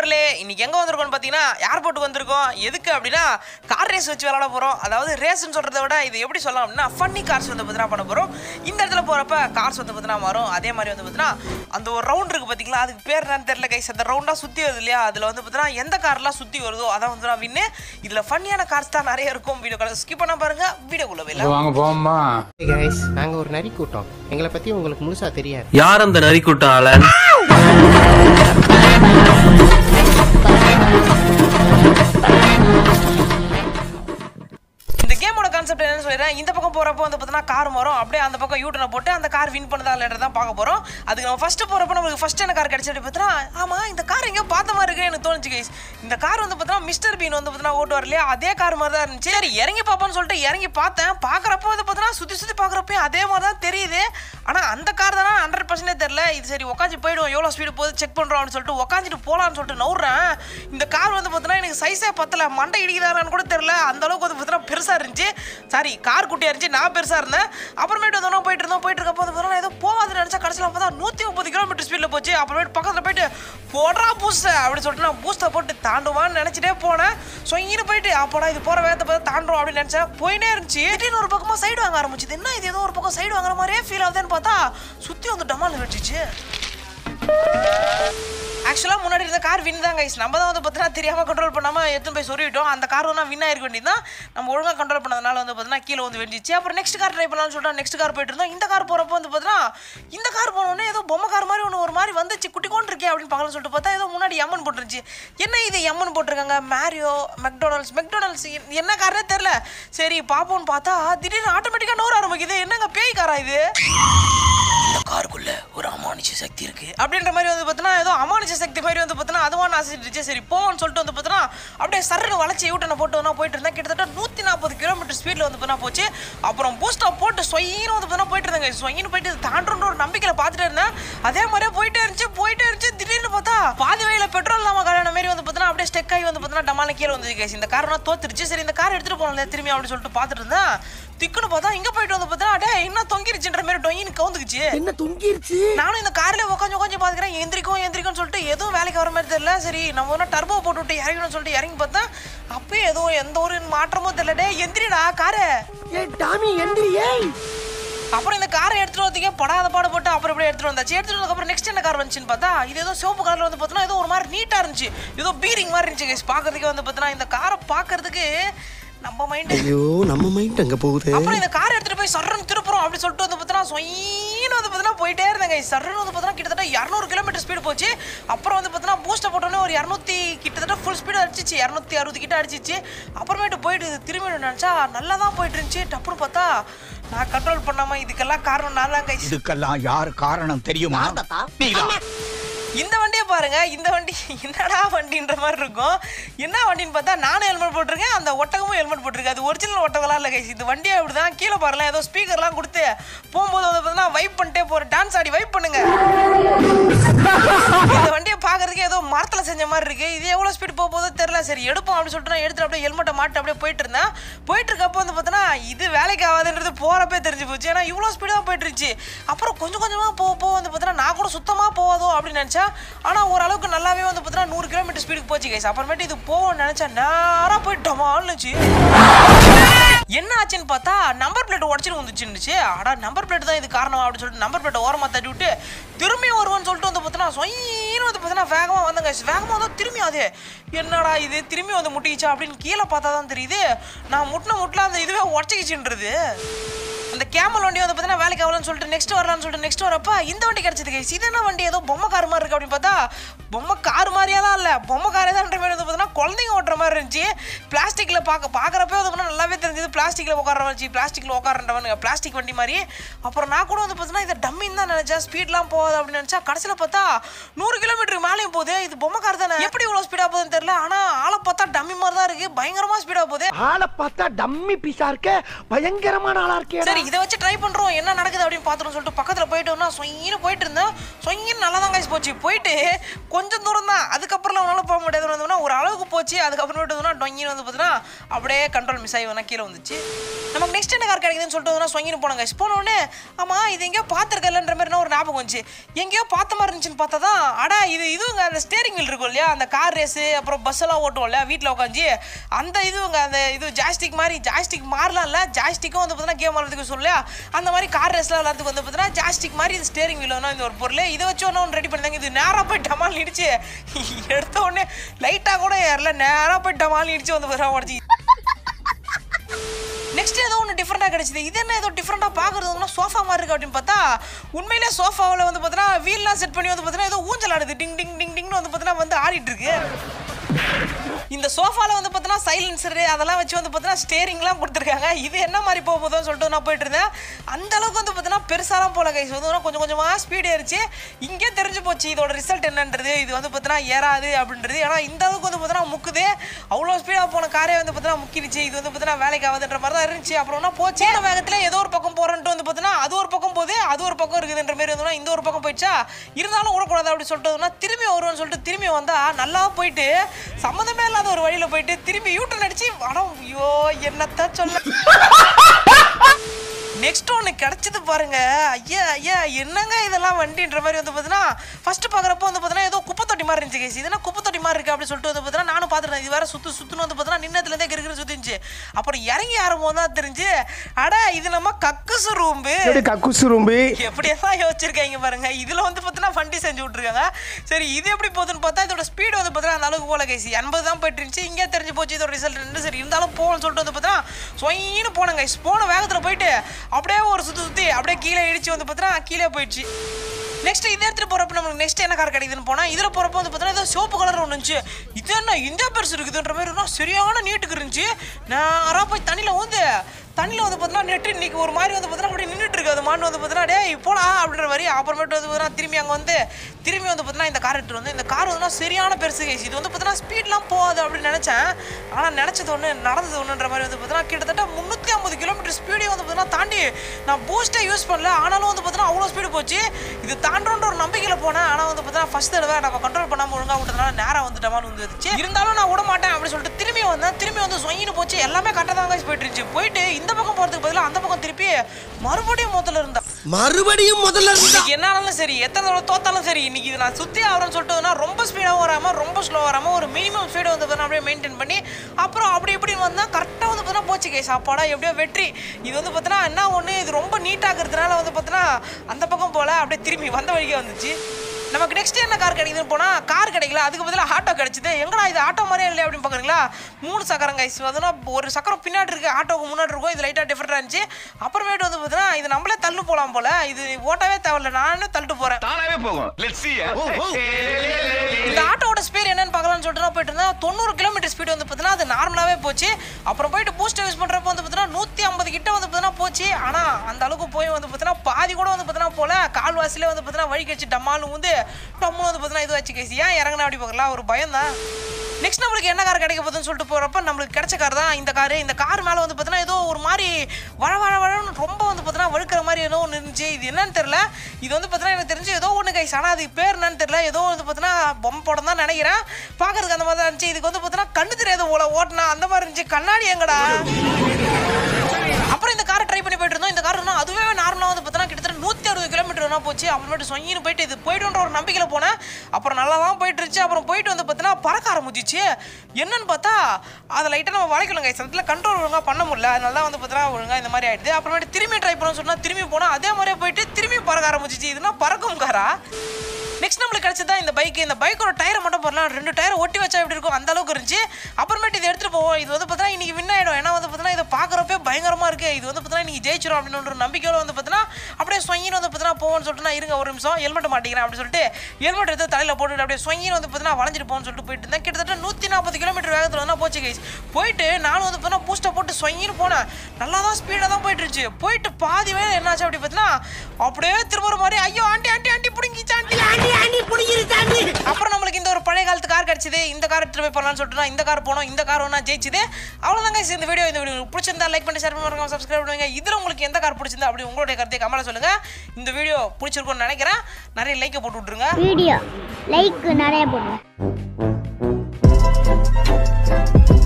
நண்பர்களே இன்னைக்கு எங்க வந்திருக்கோம்னு பார்த்தீங்கன்னா ஏர்போர்ட்டுக்கு வந்திருக்கோம் எதுக்கு அப்படின்னா கார் ரேஸ் வச்சு விளாட போறோம் அதாவது ரேஸ்னு சொல்றதை விட இது எப்படி சொல்லலாம் அப்படின்னா ஃபன்னி கார்ஸ் வந்து பார்த்தீங்கன்னா பண்ண போறோம் இந்த இடத்துல போறப்ப கார்ஸ் வந்து பார்த்தீங்கன்னா மாறும் அதே மாதிரி வந்து பார்த்தீங்கன்னா அந்த ஒரு ரவுண்ட் இருக்கு பார்த்தீங்களா அதுக்கு பேர் என்னன்னு தெரியல கைஸ் அந்த ரவுண்டா சுத்தி வருது இல்லையா அதுல வந்து பார்த்தீங்கன்னா எந்த கார்லாம் சுத்தி வருதோ அதான் வந்து நான் வின்னு இதுல ஃபன்னியான கார்ஸ் தான் நிறைய இருக்கும் வீடியோ ஸ்கிப் பண்ண பாருங்க வீடியோக்குள்ள போயிடலாம் வாங்க போமா கைஸ் நாங்க ஒரு நரி கூட்டம் எங்களை பத்தி உங்களுக்கு முழுசா தெரியாது யார் அந்த நரிக்கூட்டம் ஆளன் இந்த கேமோட கான்செப்ட் என்னன்னு சொல்லிடுறேன் இந்த பக்கம் போறப்போ வந்து பார்த்தீங்கன்னா கார் வரும் அப்படியே அந்த பக்கம் யூட்டனை போட்டு அந்த கார் வின் பண்ணதா இல்லைன்றத தான் பார்க்க போறோம் அதுக்கு நம்ம ஃபர்ஸ்ட் போறப்போ நமக்கு ஃபர்ஸ்ட் என்ன கார் கிடைச்சது பார்த்தீங்கன்னா ஆமா இந்த கார் எங்கேயோ பார்த்த மாதிரி இருக்கு எனக்கு தோணுச்சு கைஸ் இந்த கார் வந்து பார்த்தீங்கன்னா மிஸ்டர் பீன் வந்து பார்த்தீங்கன்னா ஓட்டு வரலையா அதே கார் மாதிரி தான் இருந்துச்சு சரி இறங்கி பார்ப்போம்னு சொல்லிட்டு இறங்கி பார்த்தேன் பார்க்குறப்போ வந்து பார்த்தீங்கன்னா சுற்றி சுற்றி பார்க்குறப்பையும் அதே மாதிரி தான் தெரியுது ஆனால் அந்த கார் தானே ஹண்ட்ரட் பர்சன்டே தெரியல இது சரி உட்காந்து போயிடுவோம் எவ்வளோ ஸ்பீடு போகுது செக் பண்ணுறோம் அப்படின்னு சொல்லிட்டு உட்காந்துட்டு போகலான்னு சொல்லிட்டு நவுறேன் இந்த கார் வந்து பார்த்தீங்கன்னா எனக்கு சைஸே பத்தல மண்டை இடிக்குதாரான்னு கூட தெரியல அந்த அளவுக்கு வந்து பார்த்தீங்கன்னா பெருசாக இருந்துச்சு சாரி கார் குட்டியாக இருந்துச்சு நான் பெருசாக இருந்தேன் அப்புறமேட்டு வந்து போயிட்டு இருந்தோம் போயிட்டு இருக்கப்போ வந்து பார்த்தீங்கன்னா ஏதோ போகாதுன்னு நினச்சா கடைசியில் பார்த்தா நூற்றி முப்பது கிலோமீட்டர் ஸ்பீடில் போச்சு அப்புறமேட்டு பக்கத்தில் போயிட்டு போடுறா பூஸ்ட்டை அப்படின்னு சொல்லிட்டு நான் பூஸ்ட்டை போட்டு தாண்டுவான்னு நினச்சிட்டே போனேன் ஸோ இங்கே போயிட்டு அப்போடா இது போகிற வேகத்தை பார்த்து தாண்டுறோம் அப்படின்னு நினச்சேன் போயிட்டே இருந்துச்சு திடீர்னு ஒரு பக்கமாக சைடு வாங்க ஆரம்பிச்சுது என்ன இது ஏதோ ஒரு பக்கம் சைடு வாங்குற மாதிரியே ஃபீல் ஆகுதுன்னு பார்த்தா சுற்றி வந்து டமால் வச்சுச்சு ஆக்சுவலாக முன்னாடி இருந்த கார் வின் தான் கைஸ் நம்ம தான் வந்து பார்த்தீங்கன்னா தெரியாமல் கண்ட்ரோல் பண்ணாமல் எடுத்துன்னு போய் சொல்லிட்டோம் அந்த கார் வந்து வின் ஆயிருக்க வேண்டியது தான் நம்ம ஒழுங்காக கண்ட்ரோல் பண்ணதுனால வந்து பார்த்தீங்கன்னா கீழே வந்து வெடிச்சு அப்புறம் நெக்ஸ்ட் கார் ட்ரை பண்ணலாம்னு சொல்லிட்டு நெக்ஸ்ட் கார் போயிட்டு இருந்தோம் இந்த கார் போகிறப்போ வந்து பார்த்தீங்கன்னா இந்த கார் போனோடனே ஏதோ பொம்மை கார் மாதிரி ஒன்று ஒரு மாதிரி வந்துச்சு குட்டி கொண்டு இருக்கே அப்படின்னு பார்க்கலாம்னு சொல்லிட்டு பார்த்தா ஏதோ முன்னாடி எம்மன் போட்டுருந்துச்சு என்ன இது எம்மன் போட்டிருக்காங்க மேரியோ மெக்டொனால்ட்ஸ் மெக்டொனால்ட்ஸ் என்ன காரே தெரில சரி பார்ப்போம்னு பார்த்தா திடீர்னு ஆட்டோமேட்டிக்காக நோர ஆரம்பிக்குது என்னங்க பேய் காரா இது இந்த காருக்குள்ள ஒரு அமானுஷ சக்தி இருக்கு அப்படின்ற மாதிரி வந்து பார்த்தீங்கன்னா ஏதோ அமானுஷ சக்தி மாதிரி வந்து பார்த்தீங்கன்னா அதுவும் ஆசைட்டுச்சு சரி போவோம்னு சொல்லிட்டு வந்து பார்த்தீங்கன்னா அப்படியே சர்ன்னு வளைச்சி யூட்டனை போட்டு வந்து போயிட்டு இருந்தேன் கிட்டத்தட்ட நூற்றி நாற்பது கிலோமீட்டர் ஸ்பீடில் வந்து பார்த்தா போச்சு அப்புறம் பூஸ்டா போட்டு சொயின்னு வந்து பார்த்தீங்கன்னா போயிட்டு இருந்தேங்க சொயின்னு போயிட்டு தாண்டுன்ற ஒரு நம்பிக்கையில் பார்த்துட்டே இருந்தேன் அதே மாதிரியே போயிட்டே இருந்துச்சு போயிட்டே இருந்துச்சு திடீர்னு பார்த்தா பாதி வழியில் பெட்ரோல் இல்லாமல் கல்யாண மாதிரி வந்து பார்த்தீங்கன்னா அப்படியே ஸ்டெக் ஆகி வந்து பார்த்தீங்கன்னா டமால கீழே வந்து கேஸ் இந்த காரணம் தோத்துருச்சு சரி இந்த கார் எடுத்துகிட்டு போகல திரும்பி அப்படின்னு சொல்லிட்டு பார்த்துட்டு இருந்தேன் திக்குன்னு பார்த்தா இங்க போயிட்டு வந்து பார்த்தா டே இன்னும் தொங்கிருச்சுன்ற மாதிரி டொயின்னு கவுந்துக்குச்சு என்ன தொங்கிருச்சு நானும் இந்த கார்ல உட்காந்து உட்காந்து பாத்துக்கிறேன் எந்திரிக்கும் எந்திரிக்கும் சொல்லிட்டு எதுவும் வேலைக்கு வர மாதிரி தெரியல சரி நம்ம ஒன்றும் டர்போ போட்டு விட்டு இறங்கணும்னு சொல்லிட்டு இறங்கி பார்த்தா அப்பயே எதுவும் எந்த ஒரு மாற்றமும் தெரியல டே எந்திரிடா காரு ஏ டாமி எந்திரி ஏய் அப்புறம் இந்த காரை எடுத்துட்டு வரதுக்கே படாத பாடு போட்டு அப்புறம் இப்படி எடுத்துட்டு வந்தாச்சு எடுத்துட்டு வந்ததுக்கப்புறம் நெக்ஸ்ட் என்ன கார் வந்துச்சுன்னு பார்த்தா இது ஏதோ சிவப்பு கார்ல வந்து பார்த்தோன்னா ஏதோ ஒரு மாதிரி நீட்டா இருந்துச்சு ஏதோ பீரிங் மாதிரி இருந்துச்சு guys. பார்க்கறதுக்கே வந்து பார்த்தோன்னா இந்த காரை பார்க்கறதுக்கு நம்ம மைண்டு ஐயோ நம்ம மைண்ட் அங்க போகுது அப்புறம் இந்த கார் எடுத்துட்டு போய் சர்றன்னு திருப்புறோம் அப்படி சொல்லிட்டு வந்து பார்த்தா சொயின்னு வந்து பார்த்தா போயிட்டே இருந்தாங்க சர்றன்னு வந்து பார்த்தா கிட்டத்தட்ட இரநூறு கிலோமீட்டர் ஸ்பீடு போச்சு அப்புறம் வந்து பார்த்தா பூஸ்ட்டை போட்டோன்னே ஒரு இரநூத்தி கிட்டத்தட்ட ஃபுல் ஸ்பீடு அடிச்சிச்சு இரநூத்தி அறுபது கிட்ட அடிச்சிச்சு அப்புறமேட்டு போயிட்டு இது திரும்பி நினச்சா நல்லா தான் போயிட்டு இருந்துச்சு டப்புன்னு பார்த்தா நான் கண்ட்ரோல் பண்ணாம இதுக்கெல்லாம் காரணம் நான் தான் கைஸ் இதுக்கெல்லாம் யார் காரணம் தெரியுமா நீதான் இந்த வண்டியை பாருங்க இந்த வண்டி என்னடா வண்டின்ற மாதிரி இருக்கும் என்ன வண்டின்னு பார்த்தா நானும் ஹெல்மெட் போட்டிருக்கேன் அந்த ஒட்டகமும் ஹெல்மெட் போட்டிருக்கு அது ஒரிஜினல் ஒட்டகம்லாம் இல்லை கைஸ் இந்த வண்டியை அப்படிதான் கீழே பாருங்களேன் ஏதோ ஸ்பீக்கர்லாம் கொடுத்து போகும்போது வந்து பார்த்தீங்கன்னா வைப் பண்ணிட்டே போகிற டான்ஸ் ஆடி வைப் பண்ணுங்க இந்த வண்டியை பார்க்கறதுக்கு ஏதோ மரத்துல செஞ்ச மாதிரி இருக்கு இது எவ்வளோ ஸ்பீடு போக போதோ தெரியல சரி எடுப்போம் அப்படின்னு சொல்லிட்டு நான் எடுத்துட்டு அப்படியே ஹெல்மெட்டை மாட்டு அப்படியே போயிட்டு இருந்தேன் போயிட்டு இருக்கப்போ வந்து பார்த்தோன்னா இது வேலைக்கு ஆகாதுன்றது போறப்பே தெரிஞ்சு போச்சு ஏன்னா இவ்வளோ ஸ்பீடாக போயிட்டு இருந்துச்சு அப்புறம் கொஞ்சம் கொஞ்சமாக போக போக வந்து பார்த்தோன்னா நான் கூட சுத்தமாக போகாதோ அப்படின்னு நினச்சேன் ஆனால் ஓரளவுக்கு நல்லாவே வந்து பார்த்தோன்னா நூறு கிலோமீட்டர் ஸ்பீடுக்கு போச்சு கைஸ் அப்புறமேட்டு இது போவோம்னு நினச்சேன் நேராக போயிட்டோமான்னுச்சு என்ன ஆச்சுன்னு பார்த்தா நம்பர் பிளேட் உடச்சிட்டு வந்துச்சுன்னுச்சு அடா நம்பர் பிளேட் தான் இது காரணம் அப்படின்னு சொல்லிட்டு நம்பர் பிளேட் ஓரமாக தட்டி விட்டு திரும்பி வருவான்னு சொல்லிட்டு வந்து பார்த்தோன்னா சொயின்னு வந்து பார்த்தோன்னா வேகமாக வந்தங்க வேகமாக வந்தால் திரும்பி அது என்னடா இது திரும்பி வந்து முட்டிக்கிச்சா அப்படின்னு கீழே பார்த்தா தான் தெரியுது நான் முட்டின முட்டில் அந்த இதுவே உடச்சிக்கிச்சுன்றது அந்த கேமல் வண்டி வந்து பார்த்தீங்கன்னா வேலைக்கு ஆகலன்னு சொல்லிட்டு நெக்ஸ்ட் வரலாம்னு சொல்லிட்டு நெக்ஸ்ட் வரப்ப இந்த வண்டி கிடைச்சது கைஸ் இது என்ன வண்டி ஏதோ பொம்மை கார் மாதிரி இருக்கு அப்படின்னு பார்த்தா பொம்மை கார் மாதிரியே தான் இல்லை பொம்மை காரே தான் மாதிரி வந்து பார்த்தீங்கன்னா குழந்தைங்க ஓட்டுற மாதிரி இருந்துச்சு பிளாஸ்டிக்கில் பார்க்க பார்க்குறப்ப வந்து பார்த்தீங்கன்னா நல்லாவே தெரிஞ்சது பிளாஸ்டிக்கில் உட்கார வச்சு பிளாஸ்டிக்கில் உட்காரன்றவனுங்க பிளாஸ்டிக் வண்டி மாதிரி அப்புறம் நான் கூட வந்து பார்த்தீங்கன்னா இதை டம்மின்னு தான் நினச்சேன் ஸ்பீட்லாம் போகாது அப்படின்னு நினச்சா கடைசியில் பார்த்தா நூறு கிலோமீட்டருக்கு மேலேயும் போகுது இது பொம்மை கார் தானே எப்படி இவ்வளோ ஸ்பீடாக போகுதுன்னு தெரியல ஆனால் ஆளை பார்த்தா டம்மி மாதிரி தான் இருக்குது பயங்கரமாக ஸ்பீடாக போகுது ஆளை பார்த்தா டம்மி பீஸா இருக்க பயங்கரமான ஆளா இருக்கே சரி இதை வச்சு ட்ரை பண்றோம் என்ன நடக்குது அப்படின்னு பார்த்துட்டு சொல்லிட்டு பக்கத்துல போயிட்டோம்னா சொயின்னு போயிட்டு இருந்தேன் சொயின்னு நல்லா தான் கைஸ் போச்சு போயிட்டு கொஞ்சம் தூரம் தான் அதுக்கப்புறம் அவனால போக முடியாது வந்தோம்னா ஒரு அளவுக்கு போச்சு அதுக்கப்புறமேட்டு வந்து டொங்கின்னு வந்து பார்த்தீங்கன்னா அப்படியே கண்ட்ரோல் மிஸ் ஆகி வேணா கீழே வந்துச்சு நமக்கு நெக்ஸ்ட் என்ன கார் கிடைக்குதுன்னு சொல்லிட்டு வந்து ஸ்வங்கின்னு போனாங்க போன உடனே ஆமா இது எங்கேயோ பார்த்துருக்கலன்ற மாதிரி ஒரு ஞாபகம் வந்துச்சு எங்கேயோ பார்த்த மாதிரி இருந்துச்சுன்னு பார்த்தா தான் அடா இது இதுவுங்க அந்த ஸ்டேரிங் வீல் இருக்கும் இல்லையா அந்த கார் ரேஸு அப்புறம் பஸ் எல்லாம் ஓட்டுவோம் இல்லையா வீட்டில் உட்காந்து அந்த இதுவுங்க அந்த இது ஜாஸ்டிக் மாதிரி ஜாஸ்டிக் மாறலாம் இல்லை ஜாஸ்டிக்கும் வந்து பார்த்தீங்கன்னா கேம் விளாட்றதுக்கு சொல்லியா அந்த மாதிரி கார் ரேஸ்லாம் விளாட்றதுக்கு வந்து பார்த்தீங்கன்னா ஜாஸ்டிக் மாதிரி இது ஸ்டேரிங் வீல் வேணும் இந்த ஒரு பொருள் இதை வச்சு ஒன்று ரெடி பண்ணிட்டாங்க இது நேராக போய் டமால் இடிச்சு எடுத்த உடனே லைட்டாக கூட ஏறல நேராக போய் டமால் இடிச்சு வந்து பார்த்தா உடச்சி நெக்ஸ்ட் ஏதோ ஒன்று டிஃப்ரெண்டாக கிடைச்சிது இது என்ன ஏதோ டிஃப்ரெண்டாக பார்க்குறதுனா சோஃபா மாதிரி இருக்கு அப்படின்னு பார்த்தா உண்மையிலே சோஃபாவில் வந்து பார்த்தீங்கன்னா வீல்லாம் செட் பண்ணி வந்து பார்த்தீங்கன்னா ஏதோ ஊஞ்சல் ஆடுது டிங் டிங் டிங் டிங்னு வந்து பார்த்தீங்கன்னா வந்து ஆடிட்டு இருக்கு இந்த சோஃபாவில் வந்து பார்த்தீங்கன்னா சைலன்சரு அதெல்லாம் வச்சு வந்து பார்த்தீங்கன்னா ஸ்டேரிங்லாம் கொடுத்துருக்காங்க இது என்ன மாதிரி போக போதும்னு சொல்லிட்டு நான் போயிட்டு இருந்தேன் அந்த அளவுக்கு வந்து பார்த்தீங்கன்னா பெருசாலாம் போல கைஸ் வந்து கொஞ்சம் கொஞ்சமாக ஸ்பீடு ஏறிச்சு இங்கே தெரிஞ்சு போச்சு இதோட ரிசல்ட் என்னன்றது இது வந்து பார்த்தீங்கன்னா ஏறாது அப்படின்றது ஏன்னா இந்த அளவுக்கு வந்து பார்த்தீங்கன்னா முக்குது அவ்வளோ ஸ்பீடாக போன காரே வந்து பார்த்தீங்கன்னா முக்கிடுச்சு இது வந்து பார்த்தீங்கன்னா வேலைக்கு ஆகுதுன்ற மாதிரி தான் இருந்துச்சு அப்புறம் என்ன போச்சு இந்த வேகத்தில் ஏதோ ஒரு பக்கம் போகிறன்ட்டு வந்து பார்த்தீங்கன்னா அது ஒரு பக்கம் போகுது அது ஒரு பக்கம் இருக்குதுன்ற மாதிரி வந்து இந்த ஒரு பக்கம் போயிடுச்சா இருந்தாலும் விடக்கூடாது அப்படி சொல்லிட்டு வந்து திரும்பி வருவோம்னு சொல்லிட்டு திரும்பி வந்தா நல்லா போயிட்டு சம்மந்தமே இல்லாத ஒரு வழியில போயிட்டு திரும்பி யூட்டன் அடிச்சு அடம் ஐயோ என்னத்த சொல்ல நெக்ஸ்ட் ஒன்று கிடச்சது பாருங்க ஐயா ஐயா என்னங்க இதெல்லாம் வண்டின்ற மாதிரி வந்து பார்த்தீங்கன்னா ஃபர்ஸ்ட் பார்க்குறப்போ வந்து பார்த்தீங்கன்னா ஏதோ குப்பை தொட்டி மாதிரி இருந்துச்சு கேஸ் இதுனா குப்பை தொட்டி மாதிரி இருக்கு அப்படின்னு சொல்லிட்டு வந்து பார்த்தீங்கன்னா நானும் பார்த்துருந்தேன் இது வேற சுத்து சுத்துன்னு வந்து பார்த்தீங்கன்னா நின்னதுலேருந்தே கிருக்கிற சுத்திச்சு அப்புறம் இறங்கி ஆரம்பம் தான் தெரிஞ்சு அட இது நம்ம கக்குசு ரூம்பு கக்குசு ரூம்பு எப்படியெல்லாம் யோசிச்சிருக்காங்க பாருங்க இதுல வந்து பார்த்தீங்கன்னா வண்டி செஞ்சு விட்ருக்காங்க சரி இது எப்படி போகுதுன்னு பார்த்தா இதோட ஸ்பீடு வந்து பார்த்தீங்கன்னா அந்த அளவுக்கு போல கைசி எண்பது தான் போயிட்டு இருந்துச்சு இங்கே தெரிஞ்சு போச்சு இதோட ரிசல்ட் ரெண்டு சரி இருந்தாலும் போகணும்னு சொல்லிட்டு வந்து பார்த்தீங்கன்னா சொயின்னு போனேன் கைஸ் போன வேகத்தில் போயிட்டு அப்படியே ஒரு சுற்றி சுற்றி அப்படியே கீழே இடிச்சு வந்து பார்த்தீங்கன்னா கீழே போயிடுச்சு நெக்ஸ்ட் இதை எடுத்துட்டு போறப்ப நம்மளுக்கு நெக்ஸ்ட் என்ன கார் கிடைக்குதுன்னு போனா இதுல போறப்ப வந்து பார்த்தீங்கன்னா ஏதோ சிவப்பு கலர் ஒன்று இருந்துச்சு இது என்ன இந்த பெருசு இருக்குதுன்ற மாதிரி இருந்தா சரியான நீட்டுக்கு இருந்துச்சு நேரா போய் தண்ணியில ஊந்து தண்ணியில் வந்து பார்த்தீங்கன்னா நெட்டு இன்னைக்கு ஒரு மாதிரி வந்து பார்த்தீங்கன்னா அப்படியே நின்றுட்டு இருக்கு அது மாட்டு வந்து பார்த்தீங்கன்னா டேய் போலாம் அப்படின்ற மாதிரி அப்புறமேட்டு வந்து பார்த்தீங்கன்னா திரும்பி அங்கே வந்து திரும்பி வந்து பார்த்தீங்கன்னா இந்த கார் எடுத்துட்டு வந்து இந்த கார் வந்து சரியான பெருசு கேஸ் இது வந்து பார்த்தீங்கன்னா ஸ்பீட்லாம் போகாது அப்படின்னு நினச்சேன் ஆனால் நினச்சது ஒன்று நடந்தது ஒன்றுன்ற மாதிரி வந்து பார்த்தீங்கன்னா கிட்டத்தட்ட முந்நூற்றி ஐம்பது கிலோமீட்டர் ஸ்பீடே வந்து பார்த்தீங்கன்னா தாண்டி நான் பூஸ்ட்டே யூஸ் பண்ணல ஆனாலும் வந்து பார்த்தீங்கன்னா அவ்வளோ ஸ்பீடு போச்சு இது தாண்டோன்ற ஒரு நம்பிக்கையில் போனேன் ஆனால் வந்து பார்த்தீங்கன்னா ஃபர்ஸ்ட் தடவை நம்ம கண்ட்ரோல் பண்ணாமல் ஒழுங்காக விட்டதுனால நேரம் வந்துட்டமான்னு வந்துருச்சு இருந்தாலும் நான் விட மாட்டேன் அப்படின்னு சொல்லிட்டு திரும்பி வந்தேன் திரும்பி வந்து சொங்கின்னு போச்சு எல்லாமே கரெக்டாக தான் guys போயிட்டு இருந்துச்சு போயிட்டு இந்த பக்கம் போகிறதுக்கு பதிலாக அந்த பக்கம் திருப்பி மறுபடியும் முதல்ல இருந்தா மறுபடியும் முதல்ல இருந்தா இன்னைக்கு என்ன ஆனாலும் சரி எத்தனை தடவை தோத்தாலும் சரி இன்னைக்கு இது நான் சுற்றி ஆகிறேன்னு சொல்லிட்டு வந்தா ரொம்ப ஸ்பீடாக வராம ரொம்ப ஸ்லோ வராம ஒரு மினிமம் ஸ்பீடை வந்து பார்த்தீங்கன்னா அப்படியே மெயின்டைன் பண்ணி அப்புறம் அப்படி இப்படி வந்தால் கரெக்டாக வந்து பார்த்தீங்கன்னா போச்சு கை சாப்பாடா எப்படியோ வெற்றி இது வந்து பார்த்தீங்கன்னா என்ன ஒன்று இது ரொம்ப நீட்டாகிறதுனால வந்து பார்த்தீங்கன்னா அந்த பக்கம் போல அப்படியே திரும்பி வந்த வழிக்கே வந்துச்சு நமக்கு நெக்ஸ்ட் என்ன கார் கிடைக்குதுன்னு போனால் கார் கிடைக்கல அதுக்கு பதிலாக ஆட்டோ கிடைச்சிது எங்கடா இது ஆட்டோ மாதிரியே இல்லை அப்படின்னு பார்க்குறீங்களா மூணு சக்கரம் கைஸ் அதுனா ஒரு சக்கரம் பின்னாடி இருக்கு ஆட்டோவுக்கு முன்னாடி இருக்கும் இது லைட்டாக டிஃப்ரெண்டாக இருந்துச்சு அப்புறமேட்டு வந்து பார்த்தீங்கன்னா இது நம்மளே தள்ளு போகலாம் போல இது ஓட்டவே தேவையில்ல நானே தள்ளிட்டு போகிறேன் தானாவே போகும் லெட்ஸ் see இந்த ஆட்டோட ஸ்பீட் என்னன்னு பார்க்கலாம்னு சொல்லிட்டு நான் போயிட்டு இருந்தேன் தொண்ணூறு கிலோமீட்டர் ஸ்பீடு வந்து பார்த்தீங்கன்னா அது நார்மலாகவே போச்சு அப்புறம் போயிட்டு பூஸ்ட் யூஸ் பண்ணுறப்ப வந்து பார்த்தீங்கன்னா நூற்றி ஐம்பது கிட்ட வந்து பார்த்தீங்கன்னா போச்சு ஆனால் அந்த அளவுக்கு போய் வந்து பார்த்தீங்கன்னா பாதி கூட வந்து பார்த்தீங்கன்னா போல கால்வாசிலே வந்து பார்த்தீங்கன்னா வழி கழிச்சு டம்மாலும் வந்து டம்முன்னு வந்து பார்த்தீங்கன்னா இது வச்சு கேசி ஏன் இறங்கினா அப்படி பார்க்கலாம் ஒரு பயம் தான் நெக்ஸ்ட் நம்மளுக்கு என்ன கார் கிடைக்க போகுதுன்னு சொல்லிட்டு போகிறப்ப நம்மளுக்கு கிடைச்ச கார் தான் இந்த கார் இந்த கார் மேலே வந்து பார்த்தீங்கன்னா ஏதோ ஒரு மாதிரி வழ வழ வழன்னு ரொம்ப வந்து பார்த்தீங்கன்னா வழுக்கிற மாதிரி ஏதோ ஒன்று இருந்துச்சு இது என்னன்னு தெரியல இது வந்து பார்த்தீங்கன்னா எனக்கு தெரிஞ்சு ஏதோ ஒன்று கைஸ் ஆனால் அதுக்கு பேர் என்னன்னு தெரியல ஏதோ வந்து பார்த்தீங்கன்னா பொம்மை படம் தான் நினைக்கிறேன் பார்க்கறதுக்கு அந்த மாதிரி தான் இருந்துச்சு இதுக்கு வந்து பார்த்தீங்கன்னா கண்ணு தெரியாத போல ஓட்டினா அந்த மாதிரி இருந்துச்சு கண்ணாடி எங்கடா அப்புறம் இந்த காரை ட்ரை பண்ணி போயிட்டு இருந்தோம் இந்த கார் என்ன அதுவே நார்மலாக வந்து பார்த்தீங்கன்னா கிட்டத்தட்ட நூற்றி அறுபது கிலோமீட்டர் வேணா போச்சு அப்புறமேட்டு சொங்கின்னு போயிட்டு இது போய்ட்டுன்ற ஒரு நம்பிக்கையில் போனேன் அப்புறம் நல்லா தான் போயிட்டு இருந்துச்சு அப்புறம் போயிட்டு வந்து பார்த்தீங்கன்னா பறக்க ஆரம்பிச்சிச்சு என்னன்னு பார்த்தா அதை லைட்டாக நம்ம வளைக்கணும் கைஸ் அதில் கண்ட்ரோல் ஒழுங்காக பண்ண முடியல அதனால தான் வந்து பார்த்தீங்கன்னா ஒழுங்காக இந்த மாதிரி ஆயிடுது அப்புறமேட்டு திரும்பி ட்ரை பண்ண சொன்னால் திரும்பி போனால் அதே மாதிரியே போயிட்டு திரும்பி பறக்க ஆரம்பிச்சிச்சு இதுனா பறக்கும் காரா நெக்ஸ்ட் நம்மளுக்கு கிடைச்சது தான் இந்த பைக் இந்த பைக்கோட டயரை மட்டும் போடலாம் ரெண்டு டயரை ஒட்டி வச்சா எப்படி இருக்கும் அந்த அளவுக்கு இருந்துச்சு அப்புறமேட்டு இதை எடுத்துட்டு போவோம் இது வந்து பார்த்தீங்கன்னா இன்னைக்கு வின் ஆயிடும் ஏன்னா வந்து பார்த்தீங்கன்னா இதை பார்க்குறப்பே பயங்கரமா இருக்கு இது வந்து பார்த்தீங்கன்னா இன்னைக்கு ஜெயிச்சிரும் அப்படின்னு ஒரு நம்பிக்கையோட வந்து பார்த்தீங்கன்னா அப்படியே ஸ்வங்கின்னு வந்து பார்த்தீங்கன்னா போவோம்னு சொல்லிட்டு நான் இருங்க ஒரு நிமிஷம் ஹெல்மெட் மாட்டிக்கிறேன் அப்படின்னு சொல்லிட்டு ஹெல்மெட் எடுத்து தலையில் போட்டுட்டு அப்படியே ஸ்வங்கின்னு வந்து பார்த்தீங்கன்னா வளைஞ்சிட்டு போகணும்னு சொல்லிட்டு போயிட்டு இருந்தேன் கிட்டத்தட்ட நூற்றி நாற்பது கிலோமீட்டர் வேகத்தில் வந்து போச்சு கைஸ் போயிட்டு நானும் வந்து பார்த்தீங்கன்னா பூஸ்ட்டை போட்டு ஸ்வங்கின்னு போனேன் நல்லா தான் ஸ்பீடாக தான் போயிட்டு இருந்துச்சு போயிட்டு பாதி வேலை என்னாச்சு அப்படி பார்த்தீங்கன்னா அப்படியே திரும்புற மாதிரி ஐயோ ஆண்டி ஆண்டி ஆண்டி பிடிங்கிச்சு ஆண்டி ஆண்டி ஆண்டி பிடிங்கிருச்சு ஆண்டி அப்புறம் நம்மளுக்கு இந்த ஒரு பழைய காலத்து கார் கிடைச்சது இந்த கார் எடுத்துட்டு போய் போகலாம்னு சொல்லிட்டு நான் இந்த கார் போனோம் இந்த கார் ஒன்றா ஜெயிச்சுது அவ்வளோதாங்க guys இந்த வீடியோ இந்த வீடியோ உங்களுக்கு பிடிச்சிருந்தா லைக் பண்ணி ஷேர் பண்ணுங்க சப்ஸ்கிரைப் பண்ணுங்க இதில் உங்களுக்கு எந்த கார் பிடிச்சிருந்தா அப்படி உங்களுடைய கருத்தை கமெண்ட்ல சொல்லுங்க இந்த வீடியோ பிடிச்சிருக்கும்னு நினைக்கிறேன் நிறைய லைக்கை போட்டு விட்ருங்க வீடியோ லைக் நிறைய போடுங்க போயிடும்